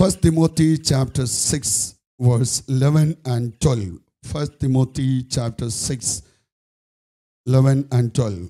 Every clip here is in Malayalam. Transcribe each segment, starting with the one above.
First Timothy chapter 6, verse 11 and 12. First Timothy chapter 6, 11 and 12.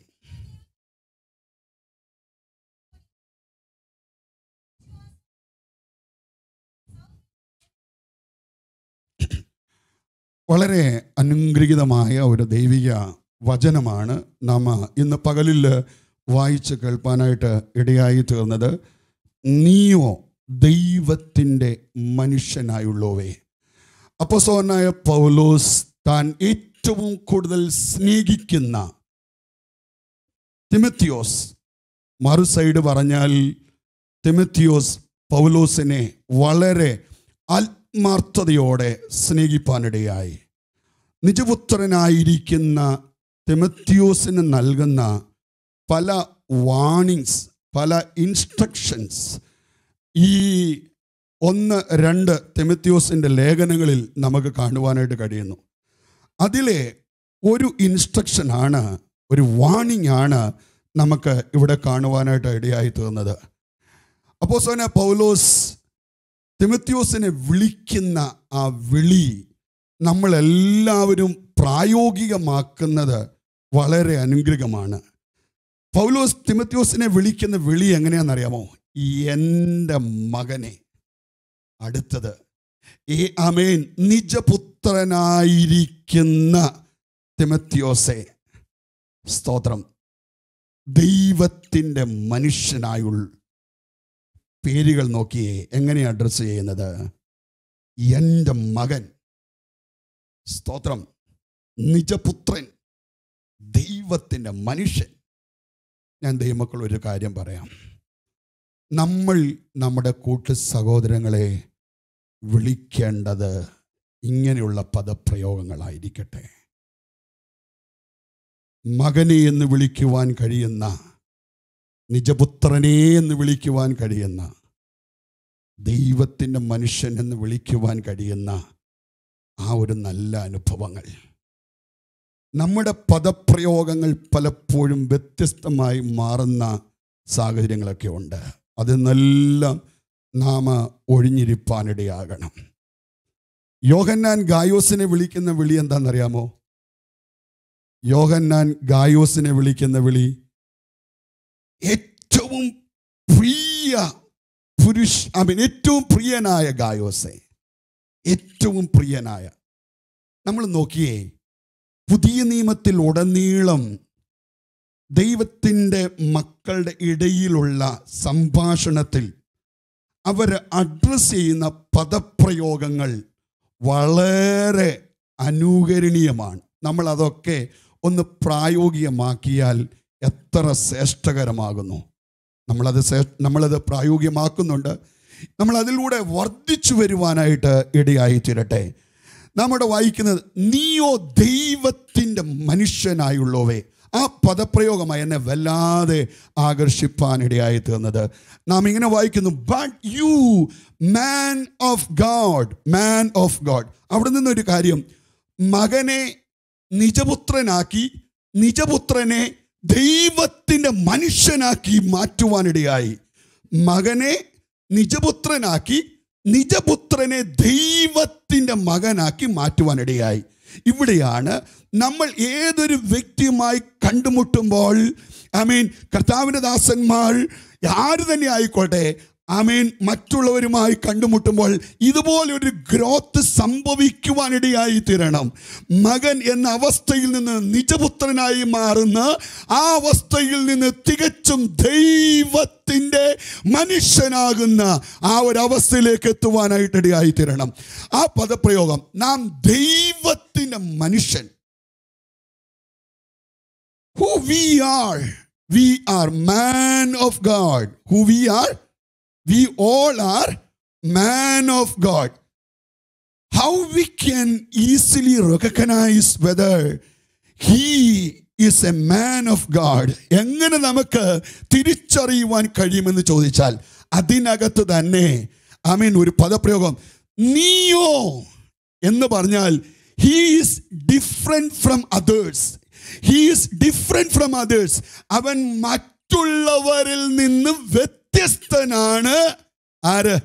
വളരെ അനുഗ്രഹീതമായ ഒരു ദൈവിക വചനമാണ് നാം ഇന്ന് പകലിൽ വായിച്ച് കേൾപ്പാനായിട്ട് ഇടയായി തീർന്നത് നീയോ ദൈവത്തിൻ്റെ മനുഷ്യനായുള്ളവേ അപ്പോസോനായ പൗലോസ് താൻ ഏറ്റവും കൂടുതൽ സ്നേഹിക്കുന്ന തിമത്തിയോസ് മറു സൈഡ് പറഞ്ഞാൽ തിമത്തിയോസ് പൗലോസിനെ വളരെ ആത്മാർത്ഥതയോടെ സ്നേഹിപ്പാനിടയായി നിജപുത്രനായിരിക്കുന്ന തിമത്തിയോസിന് നൽകുന്ന പല വാണിങ്സ് പല ഇൻസ്ട്രക്ഷൻസ് ഈ ഒന്ന് രണ്ട് തിമത്തിയോസിൻ്റെ ലേഖനങ്ങളിൽ നമുക്ക് കാണുവാനായിട്ട് കഴിയുന്നു അതിലെ ഒരു ഇൻസ്ട്രക്ഷനാണ് ഒരു വാണിംഗ് ആണ് നമുക്ക് ഇവിടെ കാണുവാനായിട്ട് ഇടയായി തീർന്നത് അപ്പോൾ സോന പൗലോസ് തിമത്യോസിനെ വിളിക്കുന്ന ആ വിളി നമ്മളെല്ലാവരും പ്രായോഗികമാക്കുന്നത് വളരെ അനുഗ്രഹമാണ് പൗലോസ് തിമത്യോസിനെ വിളിക്കുന്ന വിളി എങ്ങനെയാണെന്നറിയാമോ എൻ്റെ മകനെ അടുത്തത് ഈ അമേൻ നിജപുത്രനായിരിക്കുന്ന തിമത്യോസെ സ്തോത്രം ദൈവത്തിൻ്റെ മനുഷ്യനായുള്ള പേരുകൾ നോക്കിയേ എങ്ങനെ അഡ്രസ്സ് ചെയ്യുന്നത് എൻ്റെ മകൻ സ്തോത്രം നിജപുത്രൻ ദൈവത്തിൻ്റെ മനുഷ്യൻ ഞാൻ ദൈവമക്കൾ ഒരു കാര്യം പറയാം നമ്മൾ നമ്മുടെ കൂട്ടു സഹോദരങ്ങളെ വിളിക്കേണ്ടത് ഇങ്ങനെയുള്ള പദപ്രയോഗങ്ങളായിരിക്കട്ടെ മകനെ എന്ന് വിളിക്കുവാൻ കഴിയുന്ന നിജപുത്രനെ എന്ന് വിളിക്കുവാൻ കഴിയുന്ന ദൈവത്തിൻ്റെ മനുഷ്യൻ എന്ന് വിളിക്കുവാൻ കഴിയുന്ന ആ ഒരു നല്ല അനുഭവങ്ങൾ നമ്മുടെ പദപ്രയോഗങ്ങൾ പലപ്പോഴും വ്യത്യസ്തമായി മാറുന്ന സാഹചര്യങ്ങളൊക്കെ ഉണ്ട് അതിനെല്ലാം നാം ഒഴിഞ്ഞിരിപ്പാനിടയാകണം യോഹന്നാൻ ഗായോസിനെ വിളിക്കുന്ന വിളി എന്താണെന്നറിയാമോ യോഹന്നാൻ ഗായോസിനെ വിളിക്കുന്ന വിളി ഏറ്റവും പ്രിയ പുരുഷ ഐ മീൻ ഏറ്റവും പ്രിയനായ ഗായോസെ ഏറ്റവും പ്രിയനായ നമ്മൾ നോക്കിയേ പുതിയ നിയമത്തിൽ ഉടനീളം ദൈവത്തിൻ്റെ മക്കളുടെ ഇടയിലുള്ള സംഭാഷണത്തിൽ അവർ അഡ്രസ് ചെയ്യുന്ന പദപ്രയോഗങ്ങൾ വളരെ അനുകരണീയമാണ് നമ്മൾ അതൊക്കെ ഒന്ന് പ്രായോഗികമാക്കിയാൽ എത്ര ശ്രേഷ്ഠകരമാകുന്നു നമ്മളത് നമ്മളത് പ്രായോഗികമാക്കുന്നുണ്ട് നമ്മൾ അതിലൂടെ വർദ്ധിച്ചു വരുവാനായിട്ട് ഇടയായി തീരട്ടെ നമ്മുടെ വായിക്കുന്നത് നീയോ ദൈവത്തിൻ്റെ മനുഷ്യനായുള്ളവേ ആ പദപ്രയോഗമായി എന്നെ വല്ലാതെ ആകർഷിപ്പാനിടയായി തീർന്നത് നാം ഇങ്ങനെ വായിക്കുന്നു but you man of God man of God അവിടെ നിന്നൊരു കാര്യം മകനെ നിജപുത്രനാക്കി നിജപുത്രനെ ദൈവത്തിൻ്റെ മനുഷ്യനാക്കി മാറ്റുവാനിടയായി മകനെ നിജപുത്രനാക്കി നിജപുത്രനെ ദൈവത്തിൻ്റെ മകനാക്കി മാറ്റുവാനിടയായി ഇവിടെയാണ് നമ്മൾ ഏതൊരു വ്യക്തിയുമായി കണ്ടുമുട്ടുമ്പോൾ ഐ മീൻ കർത്താവിൻ്റെ ദാസന്മാർ ആര് തന്നെ ആയിക്കോട്ടെ ആമേൻ മറ്റുള്ളവരുമായി കണ്ടുമുട്ടുമ്പോൾ ഇതുപോലെ ഒരു ഗ്രോത്ത് സംഭവിക്കുവാനിടയായി തീരണം മകൻ എന്ന അവസ്ഥയിൽ നിന്ന് നിജപുത്രനായി മാറുന്ന ആ അവസ്ഥയിൽ നിന്ന് തികച്ചും ദൈവത്തിൻ്റെ മനുഷ്യനാകുന്ന ആ ഒരു അവസ്ഥയിലേക്ക് എത്തുവാനായിട്ട് ഇടയായി തീരണം ആ പദപ്രയോഗം നാം ദൈവത്തിൻ്റെ മനുഷ്യൻ who we are we are man of god who we are we all are man of god how we can easily recognize whether he is a man of god എങ്ങനെ നമുക്ക് തിരിച്ചറിയുവാൻ കഴിയുമെന്ന് ചോദിച്ചാൽ അതിനകത്ത് തന്നെ ഐ മീൻ ഒരു പദപ്രയോഗം നീയോ എന്ന് പറഞ്ഞാൽ he is different from others he is different from others അവൻ മറ്റുള്ളവരിൽ നിന്ന് വ്യത്യസ്തനാണ് ആര്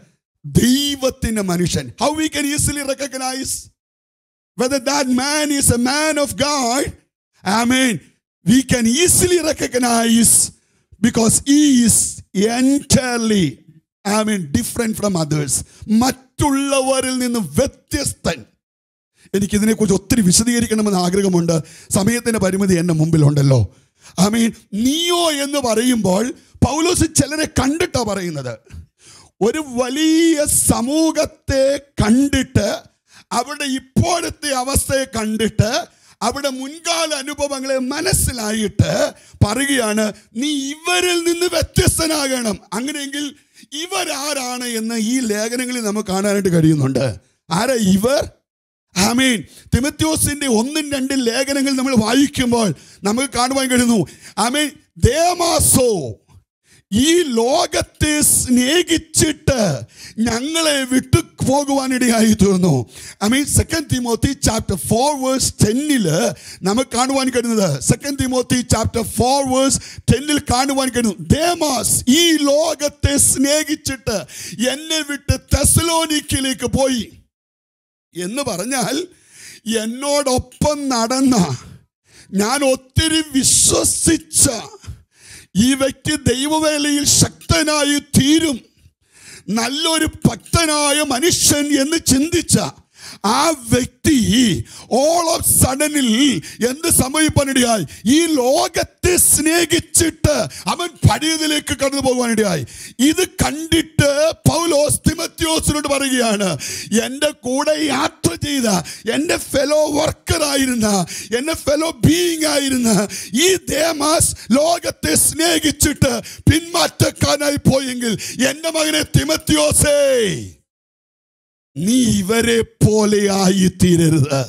ദൈവത്തിന്റെ മനുഷ്യൻ how we can easily recognise whether that man is a man of God, I mean, we can easily recognize because he is entirely, I mean, different from others. മറ്റുള്ളവരിൽ നിന്ന് വ്യത്യസ്തൻ എനിക്കിതിനെക്കുറിച്ച് ഒത്തിരി വിശദീകരിക്കണമെന്ന് ആഗ്രഹമുണ്ട് സമയത്തിന്റെ പരിമിതി എൻ്റെ മുമ്പിലുണ്ടല്ലോ ഐ മീൻ നീയോ എന്ന് പറയുമ്പോൾ പൗലോസ് ചിലരെ കണ്ടിട്ടാ പറയുന്നത് ഒരു വലിയ സമൂഹത്തെ കണ്ടിട്ട് അവിടെ ഇപ്പോഴത്തെ അവസ്ഥയെ കണ്ടിട്ട് അവിടെ മുൻകാല അനുഭവങ്ങളെ മനസ്സിലായിട്ട് പറയുകയാണ് നീ ഇവരിൽ നിന്ന് വ്യത്യസ്തനാകണം അങ്ങനെയെങ്കിൽ ഇവരാരാണ് എന്ന് ഈ ലേഖനങ്ങളിൽ നമുക്ക് കാണാനായിട്ട് കഴിയുന്നുണ്ട് ആരാ ഇവർ ആമീൻ തിമത്യോസിന്റെ ഒന്നും രണ്ടും ലേഖനങ്ങൾ നമ്മൾ വായിക്കുമ്പോൾ നമുക്ക് കാണുവാൻ കഴിയുന്നു ആമീൻ ദേമാസോ ഈ ലോകത്തെ സ്നേഹിച്ചിട്ട് ഞങ്ങളെ വിട്ടു പോകുവാനിടയായി തീർന്നു I mean second Timothy chapter four verse ടെന്നില് നമുക്ക് കാണുവാൻ കഴിയുന്നത് second Timothy chapter four verse ടെന്നിൽ കാണുവാൻ കഴിയുന്നു ദേമാസ് ഈ ലോകത്തെ സ്നേഹിച്ചിട്ട് എന്നെ വിട്ട് തെസലോനിക്കിലേക്ക് പോയി എന്ന് പറഞ്ഞാൽ എന്നോടൊപ്പം നടന്ന ഞാൻ ഒത്തിരി വിശ്വസിച്ച ഈ വ്യക്തി ദൈവവേലയിൽ ശക്തനായി തീരും നല്ലൊരു ഭക്തനായ മനുഷ്യൻ എന്ന് ചിന്തിച്ച ആ വ്യക്തി ഓൾ ഓഫ് സഡനിൽ എന്ത് സംഭവിക്കാനിടയായി ഈ ലോകത്തെ സ്നേഹിച്ചിട്ട് അവൻ പഴയതിലേക്ക് കടന്നു പോകുവാനിടയായി ഇത് കണ്ടിട്ട് പൗലോസ് തിമത്യോസിനോട് പറയുകയാണ് എൻ്റെ കൂടെ യാത്ര ചെയ്ത എൻ്റെ ഫെലോ വർക്കർ ആയിരുന്ന എൻ്റെ ഫെലോ ബീയിങ് ആയിരുന്ന ഈ ദേമാസ് ലോകത്തെ സ്നേഹിച്ചിട്ട് പിന്മാറ്റക്കാനായി പോയെങ്കിൽ എൻ്റെ മകനെ തിമത്യോസേ നീ ഇവരെ പോലെ ആയിത്തീരരുത്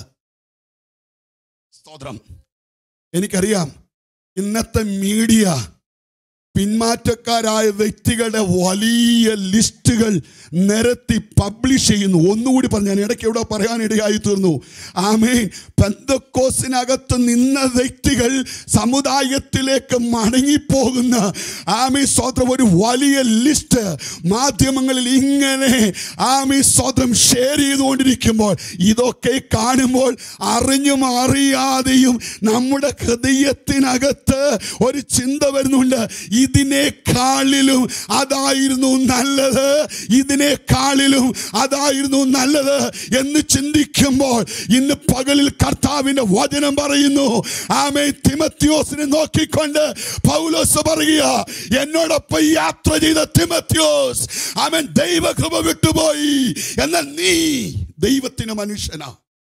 സ്തോത്രം എനിക്കറിയാം ഇന്നത്തെ മീഡിയ പിന്മാറ്റക്കാരായ വ്യക്തികളുടെ വലിയ ലിസ്റ്റുകൾ നിരത്തി പബ്ലിഷ് ചെയ്യുന്നു ഒന്നുകൂടി പറഞ്ഞു ഞാൻ ഇടയ്ക്ക് എവിടെ പറയാനിടയായി തീർന്നു ആമേൻ പെന്തക്കോസിനകത്ത് നിന്ന വ്യക്തികൾ സമുദായത്തിലേക്ക് മടങ്ങിപ്പോകുന്ന ആമി സ്വത്രം ഒരു വലിയ ലിസ്റ്റ് മാധ്യമങ്ങളിൽ ഇങ്ങനെ ആമി സ്വത്രം ഷെയർ ചെയ്തുകൊണ്ടിരിക്കുമ്പോൾ ഇതൊക്കെ കാണുമ്പോൾ അറിഞ്ഞും അറിയാതെയും നമ്മുടെ ഹൃദയത്തിനകത്ത് ഒരു ചിന്ത വരുന്നുണ്ട് ഇതിനേക്കാളിലും അതായിരുന്നു നല്ലത് ഇതിനേക്കാളിലും അതായിരുന്നു നല്ലത് എന്ന് ചിന്തിക്കുമ്പോൾ ഇന്ന് പകലിൽ കർത്താവിന്റെ വചനം പറയുന്നു ആമേ തിമത്യോസിനെ നോക്കിക്കൊണ്ട് പൗലോസ് പറയുക എന്നോടൊപ്പം യാത്ര ചെയ്ത തിമത്യോസ് അവൻ ദൈവകൃപ വിട്ടുപോയി എന്നാൽ നീ ദൈവത്തിന് മനുഷ്യനാ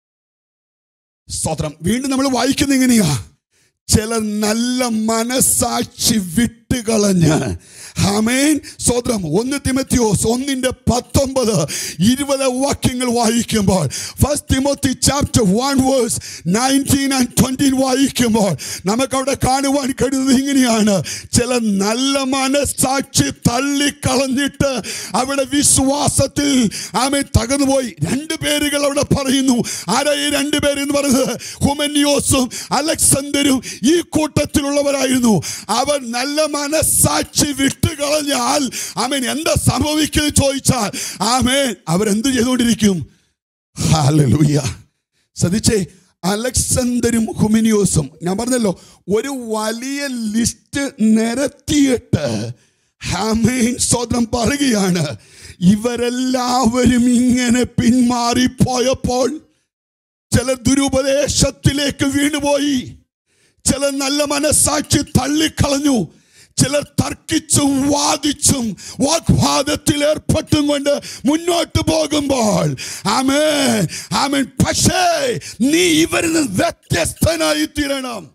സ്തോത്രം വീണ്ടും നമ്മൾ വായിക്കുന്നത് എങ്ങനെയാ ചില നല്ല മനസാക്ഷി വിട്ടുകളഞ്ഞ് ഹമേൻ സ്വതം ഒന്ന് തിമത്തിയോസ് ഒന്നിന്റെ പത്തൊമ്പത് ഇരുപത് വാക്യങ്ങൾ വായിക്കുമ്പോൾ first Timothy chapter one verse nineteen and twenty വായിക്കുമ്പോൾ നമുക്ക് അവിടെ കാണുവാൻ കഴിയുന്നത് ഇങ്ങനെയാണ് ചില നല്ല മനസാക്ഷി തള്ളിക്കളഞ്ഞിട്ട് അവിടെ വിശ്വാസത്തിൽ ആമെ തകർന്നുപോയി രണ്ട് പേരുകൾ അവിടെ പറയുന്നു ആരാ ഈ രണ്ട് പേര് എന്ന് പറയുന്നത് ഹുമന്യോസും അലക്സണ്ടരും ഈ കൂട്ടത്തിലുള്ളവരായിരുന്നു അവർ നല്ല മനസാക്ഷി വിട്ടുകളഞ്ഞാൽ ആമേൻ എന്താ സംഭവിക്കുന്നത് ചോദിച്ചാൽ ആമേൻ അവരെന്ത് ചെയ്തുകൊണ്ടിരിക്കും ഹാലലൂയ ശ്രദ്ധിച്ചേ അലക്സണ്ടരും ഹുമിനിയോസും ഞാൻ പറഞ്ഞല്ലോ ഒരു വലിയ ലിസ്റ്റ് നിരത്തിയിട്ട് ഹാമേൻ സ്വതം പറയുകയാണ് ഇവരെല്ലാവരും ഇങ്ങനെ പിന്മാറിപ്പോയപ്പോൾ ചില ദുരുപദേശത്തിലേക്ക് വീണുപോയി ചില നല്ല മനസാക്ഷി തള്ളിക്കളഞ്ഞു ചിലർ തർക്കിച്ചും വാദിച്ചും വാഗ്വാദത്തിൽ ഏർപ്പെട്ടും കൊണ്ട് മുന്നോട്ട് പോകുമ്പോൾ ആമേൻ ആമേൻ പക്ഷേ നീ ഇവരിൽ നിന്ന് വ്യത്യസ്തനായി തീരണം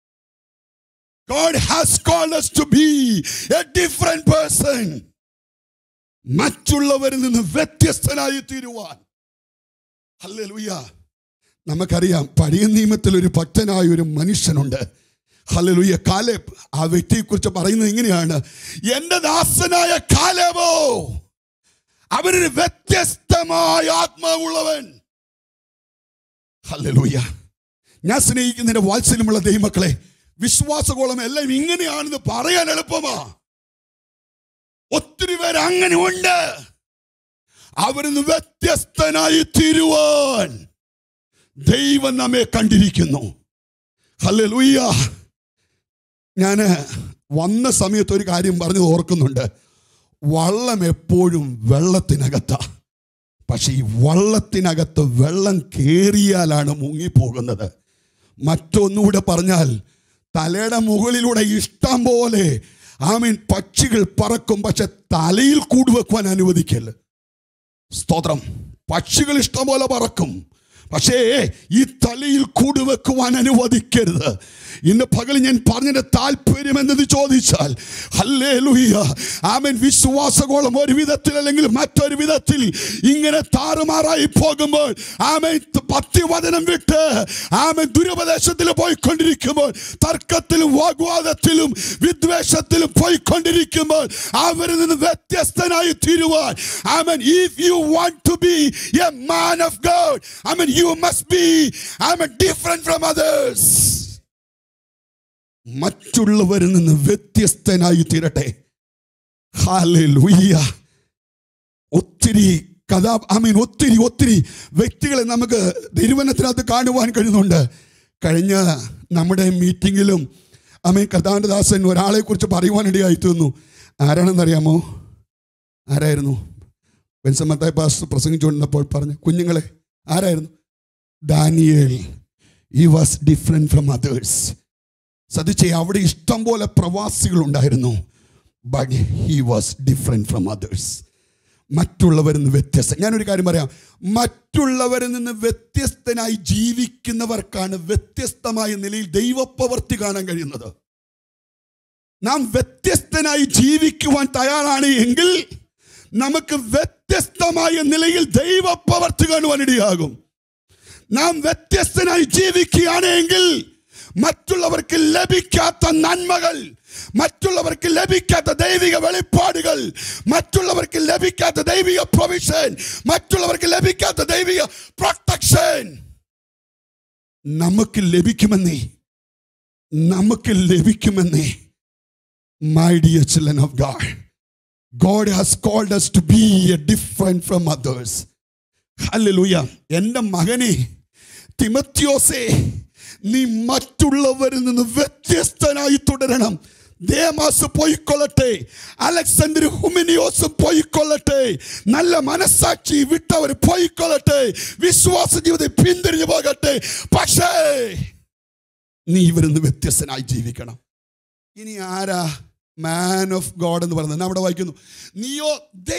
God has called us to be a different person. മറ്റുള്ളവരിൽ നിന്ന് വ്യത്യസ്തനായി തീരുവാൻ ഹല്ലേലൂയ നമുക്കറിയാം പഴയ നിയമത്തിൽ ഒരു ഭക്തനായ ഒരു മനുഷ്യനുണ്ട് ഹല്ലേലൂയ കാലേബ് ആ വ്യക്തിയെക്കുറിച്ച് പറയുന്നത് ഇങ്ങനെയാണ് എൻ്റെ ദാസനായ കാലേബോ അവനൊരു വ്യത്യസ്തമായ ആത്മാവുള്ളവൻ ഹല്ലേലൂയ ഞാൻ സ്നേഹിക്കുന്നതിന്റെ വാത്സല്യമുള്ള ദൈവമക്കളെ വിശ്വാസകോളം എല്ലാം ഇങ്ങനെയാണെന്ന് പറയാൻ എളുപ്പമാ ഒത്തിരി പേര് അങ്ങനെ ഉണ്ട് അവരിൽ നിന്ന് വ്യത്യസ്തനായി തീരുവാൻ ദൈവം നമ്മെ കണ്ടിരിക്കുന്നു ഹല്ലേലൂയ്യ ഞാൻ വന്ന സമയത്ത് ഒരു കാര്യം പറഞ്ഞു ഓർക്കുന്നുണ്ട് വള്ളം എപ്പോഴും വെള്ളത്തിനകത്താ പക്ഷെ ഈ വള്ളത്തിനകത്ത് വെള്ളം കേറിയാലാണ് മുങ്ങിപ്പോകുന്നത് മറ്റൊന്നുകൂടെ പറഞ്ഞാൽ തലയുടെ മുകളിലൂടെ ഇഷ്ടം പോലെ ആമീൻ പക്ഷികൾ പറക്കും പക്ഷെ തലയിൽ കൂടുവെക്കുവാൻ അനുവദിക്കല് സ്തോത്രം പക്ഷികൾ ഇഷ്ടം പോലെ പറക്കും പക്ഷേ ഈ തലയിൽ കൂടുവെക്കുവാൻ അനുവദിക്കരുത് ഇന്ന് പകൽ ഞാൻ പറഞ്ഞതിന്റെ താല്പര്യം എന്നത് ചോദിച്ചാൽ ഹല്ലേ ലുയ്യ ആമൻ വിശ്വാസകോളം ഒരു വിധത്തിൽ അല്ലെങ്കിൽ മറ്റൊരു വിധത്തിൽ ഇങ്ങനെ താറുമാറായി പോകുമ്പോൾ ആമൻ പത്യവചനം വിട്ട് ആമൻ ദുരുപദേശത്തിൽ പോയിക്കൊണ്ടിരിക്കുമ്പോൾ തർക്കത്തിലും വാഗ്വാദത്തിലും വിദ്വേഷത്തിലും പോയിക്കൊണ്ടിരിക്കുമ്പോൾ അവരിൽ നിന്ന് വ്യത്യസ്തനായി തീരുവാൻ a man if you want to be a man of God a man you must be a man different from others മറ്റുള്ളവരിൽ നിന്ന് വ്യത്യസ്തനായി തീരട്ടെ ഹാലൂയ്യ ഒത്തിരി കഥാ ഐ മീൻ ഒത്തിരി ഒത്തിരി വ്യക്തികളെ നമുക്ക് തിരുവനത്തിനകത്ത് കാണുവാൻ കഴിയുന്നുണ്ട് കഴിഞ്ഞ നമ്മുടെ മീറ്റിങ്ങിലും അമീൻ കഥാനദാസൻ ഒരാളെ കുറിച്ച് പറയുവാനിടയായി തീർന്നു ആരാണെന്നറിയാമോ ആരായിരുന്നു ബെൻസമത്തായ പാസ് പ്രസംഗിച്ചുകൊണ്ടിരുന്നപ്പോൾ പറഞ്ഞു കുഞ്ഞുങ്ങളെ ആരായിരുന്നു ദാനിയേൽ he was different from others സതിച്ചേ അവിടെ ഇഷ്ടം പോലെ പ്രവാസികൾ ഉണ്ടായിരുന്നു but he was different from others മറ്റുള്ളവരിൽ നിന്ന് വ്യത്യസ്ത ഞാനൊരു കാര്യം പറയാം മറ്റുള്ളവരിൽ നിന്ന് വ്യത്യസ്തനായി ജീവിക്കുന്നവർക്കാണ് വ്യത്യസ്തമായ നിലയിൽ ദൈവപ്രവർത്തി കാണാൻ കഴിയുന്നത് നാം വ്യത്യസ്തനായി ജീവിക്കുവാൻ തയ്യാറാണ് എങ്കിൽ നമുക്ക് വ്യത്യസ്തമായ നിലയിൽ ദൈവപ്രവർത്തി കാണുവാൻ ഇടയാകും നാം വ്യത്യസ്തനായി ജീവിക്കുകയാണെങ്കിൽ മറ്റുള്ളവർക്ക് ലഭിക്കാത്ത നന്മകൾ മറ്റുള്ളവർക്ക് ലഭിക്കാത്ത ദൈവിക വെളിപ്പാടുകൾ മറ്റുള്ളവർക്ക് ലഭിക്കാത്ത ദൈവിക പ്രൊവിഷൻ മറ്റുള്ളവർക്ക് ലഭിക്കാത്ത ദൈവിക പ്രൊട്ടക്ഷൻ നമുക്ക് ലഭിക്കുമെന്നേ നമുക്ക് ലഭിക്കുമെന്നേ my dear children of God God has called us to be a different from others ഹല്ലേലൂയ എൻ്റെ മകനെ തിമത്യോസേ നീ മറ്റുള്ളവരിൽ നിന്ന് വ്യത്യസ്തനായി തുടരണം ദേമാസ് പോയിക്കൊള്ളട്ടെ അലക്സാണ്ടർ ഹുമിനിയോസ് പോയിക്കൊള്ളട്ടെ നല്ല മനസ്സാക്ഷി വിട്ടവർ പോയിക്കൊള്ളട്ടെ വിശ്വാസ ജീവിതം പിന്തിരിഞ്ഞു പോകട്ടെ പക്ഷേ നീ ഇവരിൽ നിന്ന് വ്യത്യസ്തനായി ജീവിക്കണം ഇനി ആരാ മാൻ ഓഫ് ഗോഡ് എന്ന് പറയുന്നത് ഞാൻ അവിടെ വായിക്കുന്നു നീയോ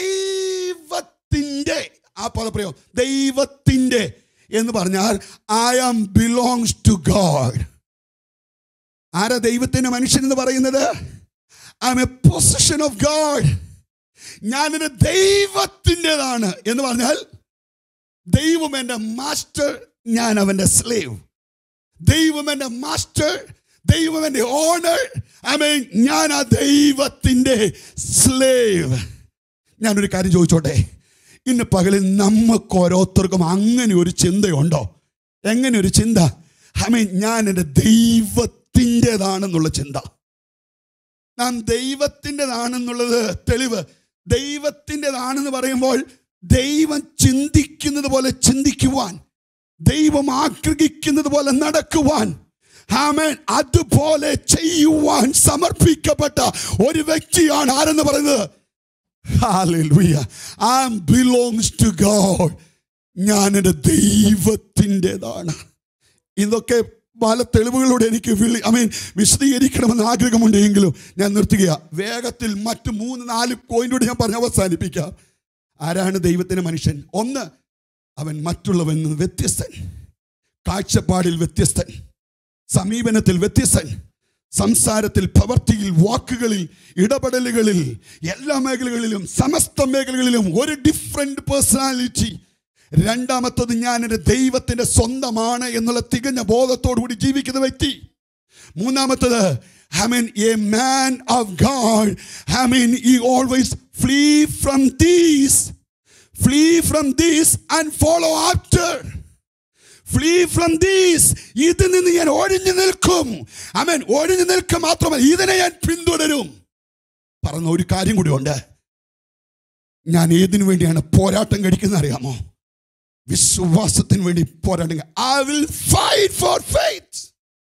ദൈവത്തിൻ്റെ ആ പദപ്രയോഗം ദൈവത്തിൻ്റെ എന്ന് പറഞ്ഞാൽ I am belongs to God ആരാ ദൈവത്തിന്റെ മനുഷ്യൻ എന്ന് പറയുന്നത് I am a position of God ഞാനൊരു ദൈവത്തിൻ്റെതാണ് എന്ന് പറഞ്ഞാൽ ദൈവം എൻ്റെ മാസ്റ്റർ ഞാൻ അവൻ്റെ സ്ലേവ് ദൈവം എൻ്റെ മാസ്റ്റർ ദൈവം എൻ്റെ ഓണർ ഐ മീൻ ഞാൻ ആ ദൈവത്തിൻ്റെ സ്ലേവ് ഞാനൊരു കാര്യം ചോദിച്ചോട്ടെ ഇന്ന് പകലിൽ നമുക്ക് ഓരോരുത്തർക്കും അങ്ങനെ ഒരു ചിന്തയുണ്ടോ എങ്ങനെ ഒരു ചിന്ത ഐ മീൻ ഞാൻ എൻ്റെ ദൈവത്തിൻ്റെതാണെന്നുള്ള ചിന്ത നാം ദൈവത്തിൻ്റെതാണെന്നുള്ളത് തെളിവ് ദൈവത്തിൻ്റെതാണെന്ന് പറയുമ്പോൾ ദൈവം ചിന്തിക്കുന്നത് പോലെ ചിന്തിക്കുവാൻ ദൈവം ആഗ്രഹിക്കുന്നത് പോലെ നടക്കുവാൻ ആമേൻ അതുപോലെ ചെയ്യുവാൻ സമർപ്പിക്കപ്പെട്ട ഒരു വ്യക്തിയാണ് ആരെന്ന് പറയുന്നത് Hallelujah. I belongs to God. ഞാൻ എൻ്റെ ദൈവത്തിൻ്റെതാണ് ഇതൊക്കെ പല തെളിവുകളോടെ എനിക്ക് വിളി ഐ മീൻ വിശദീകരിക്കണമെന്ന് ആഗ്രഹമുണ്ടെങ്കിലും ഞാൻ നിർത്തുക വേഗത്തിൽ മറ്റ് മൂന്ന് നാല് പോയിന്റോട് ഞാൻ പറഞ്ഞ് അവസാനിപ്പിക്കാം ആരാണ് ദൈവത്തിൻ്റെ മനുഷ്യൻ ഒന്ന് അവൻ മറ്റുള്ളവൻ നിന്ന് വ്യത്യസ്തൻ കാഴ്ചപ്പാടിൽ വ്യത്യസ്തൻ സമീപനത്തിൽ വ്യത്യസ്തൻ സംസാരത്തിൽ പ്രവർത്തിയിൽ വാക്കുകളിൽ ഇടപെടലുകളിൽ എല്ലാ മേഖലകളിലും സമസ്ത മേഖലകളിലും ഒരു ഡിഫറെന്റ് പേഴ്സണാലിറ്റി രണ്ടാമത്തത് ഞാൻ എൻ്റെ ദൈവത്തിൻ്റെ സ്വന്തമാണ് എന്നുള്ള തികഞ്ഞ ബോധത്തോടു കൂടി ജീവിക്കുന്ന വ്യക്തി മൂന്നാമത്തത് I mean, a man of God, I mean, he always flee from these, flee from this and follow after. Flee from these ഇതിൽ നിന്ന് ഞാൻ ഒഴിഞ്ഞു നിൽക്കും അമൻ ഒഴിഞ്ഞു നിൽക്കുക മാത്രമല്ല ഇതിനെ ഞാൻ പിന്തുടരും പറഞ്ഞ ഒരു കാര്യം കൂടി ഉണ്ട് ഞാൻ ഏതിനു വേണ്ടിയാണ് പോരാട്ടം കഴിക്കുന്നത് അറിയാമോ വിശ്വാസത്തിന് വേണ്ടി പോരാട്ടം I will fight for faith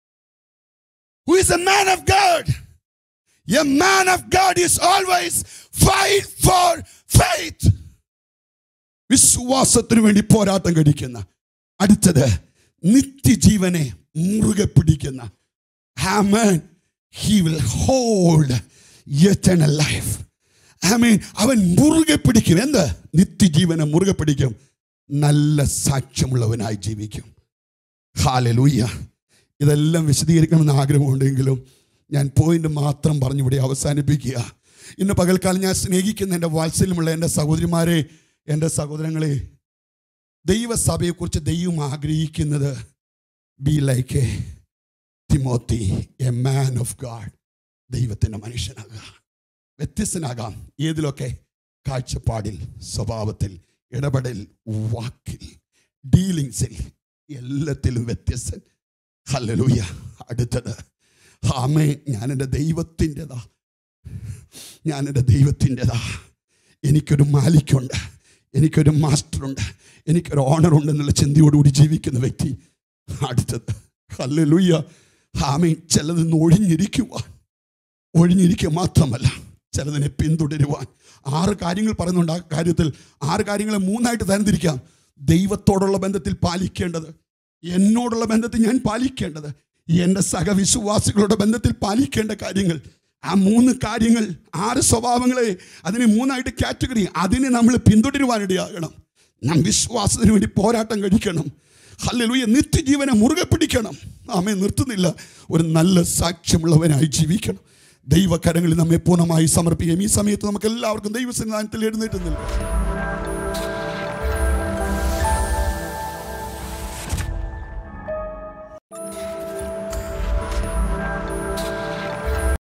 who is a man of God a man of God is always fight for faith വിശ്വാസത്തിന് വേണ്ടി പോരാട്ടം കഴിക്കുന്ന അടുത്തത് നിത്യജീവനെ മുറുകെ പിടിക്കുന്ന ആമേൻ he will hold eternal life ആമേൻ അവൻ മുറുകെ പിടിക്കും എന്ത് നിത്യജീവനെ മുറുകെ പിടിക്കും നല്ല സാക്ഷ്യമുള്ളവനായി ജീവിക്കും ഹാലലൂയ്യ ഇതെല്ലാം വിശദീകരിക്കണമെന്ന് ആഗ്രഹമുണ്ടെങ്കിലും ഞാൻ പോയിന്റ് മാത്രം പറഞ്ഞു ഇവിടെ അവസാനിപ്പിക്കുക ഇന്ന് പകൽക്കാലം ഞാൻ സ്നേഹിക്കുന്ന എൻ്റെ വാത്സല്യമുള്ള എൻ്റെ സഹോദരിമാരെ എൻ്റെ സഹോദരങ്ങളെ ദൈവസഭയെക്കുറിച്ച് ദൈവം ആഗ്രഹിക്കുന്നത് be like a Timothy a man of God ദൈവത്തിൻ്റെ മനുഷ്യനാകുക വ്യത്യസ്തനാകാം ഏതിലൊക്കെ കാഴ്ചപ്പാടിൽ സ്വഭാവത്തിൽ ഇടപെടൽ വാക്കിൽ ഡീലിങ്സിൽ എല്ലാത്തിലും വ്യത്യസ്തൻ ഹല്ലലൂയ അടുത്തത് ആമേ ഞാൻ എൻ്റെ ദൈവത്തിൻ്റെതാ ഞാൻ എൻ്റെ ദൈവത്തിൻ്റെതാ എനിക്കൊരു മാലിക്കുണ്ട് എനിക്കൊരു മാസ്റ്ററുണ്ട് എനിക്കൊരു ഓണറുണ്ട് എന്നുള്ള ചിന്തയോടുകൂടി ജീവിക്കുന്ന വ്യക്തി അടുത്തത് ഹല്ലലൂയ ആമേ ചിലത് ഒഴിഞ്ഞിരിക്കുവാൻ ഒഴിഞ്ഞിരിക്കുക മാത്രമല്ല ചിലതിനെ പിന്തുടരുവാൻ ആറ് കാര്യങ്ങൾ പറയുന്നുണ്ട് ആ കാര്യത്തിൽ ആറ് കാര്യങ്ങളെ മൂന്നായിട്ട് തരംതിരിക്കാം ദൈവത്തോടുള്ള ബന്ധത്തിൽ പാലിക്കേണ്ടത് എന്നോടുള്ള ബന്ധത്തിൽ ഞാൻ പാലിക്കേണ്ടത് എൻ്റെ സഹവിശ്വാസികളുടെ ബന്ധത്തിൽ പാലിക്കേണ്ട കാര്യങ്ങൾ ആ മൂന്ന് കാര്യങ്ങൾ ആറ് സ്വഭാവങ്ങളെ അതിനെ മൂന്നായിട്ട് കാറ്റഗറി അതിനെ നമ്മൾ പിന്തുടരുവാനിടയാകണം നാം വിശ്വാസത്തിന് വേണ്ടി പോരാട്ടം കഴിക്കണം ഹല്ലേലൂയ നിത്യജീവനെ മുറുകെ പിടിക്കണം ആമേ നിർത്തുന്നില്ല ഒരു നല്ല സാക്ഷ്യമുള്ളവനായി ജീവിക്കണം ദൈവകരങ്ങളിൽ നമ്മെ പൂർണ്ണമായി സമർപ്പിക്കുകയും ഈ സമയത്ത് നമുക്ക് എല്ലാവർക്കും ദൈവസന്നിധാനത്തിൽ എഴുന്നേറ്റ് നിൽക്കാം